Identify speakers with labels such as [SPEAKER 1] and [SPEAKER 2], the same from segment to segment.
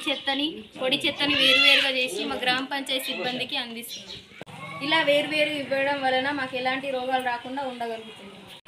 [SPEAKER 1] చెత్తని పొడి చెత్తని వేరువేరుగా చేసి మా గ్రామ పంచాయతీ సిబ్బందికి అందిస్తుంది ఇలా వేరువేరు ఇవ్వడం వలన మాకు ఎలాంటి రోగాలు రాకుండా ఉండగలుగుతుంది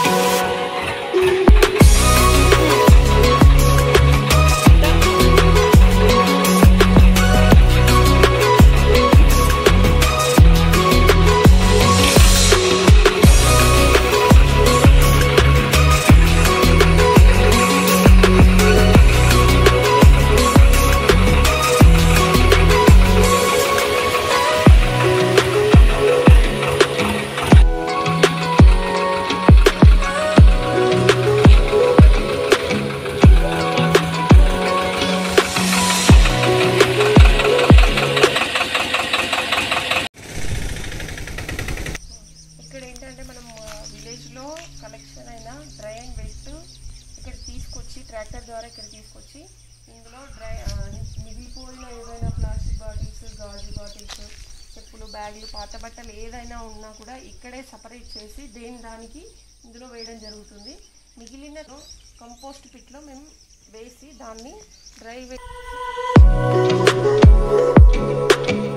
[SPEAKER 2] ఇక్కడ ఏంటంటే మనం విలేజ్లో కలెక్షన్ అయిన డ్రై అండ్ వెట్ ఇక్కడ తీసుకొచ్చి ట్రాక్టర్ ద్వారా ఇక్కడ తీసుకొచ్చి ఇందులో డ్రై ఆ, మిగిలిపోయిన ఏదైనా ప్లాస్టిక్ బాటిల్స్ గాజు బాటిల్స్ చెప్పులు బ్యాగులు పాత బట్టలు ఏదైనా ఉన్నా కూడా ఇక్కడే సపరేట్ చేసి దేని దానికి ఇందులో వేయడం జరుగుతుంది మిగిలిన కంపోస్ట్ పిట్లో మేము వేసి దాన్ని డ్రై వే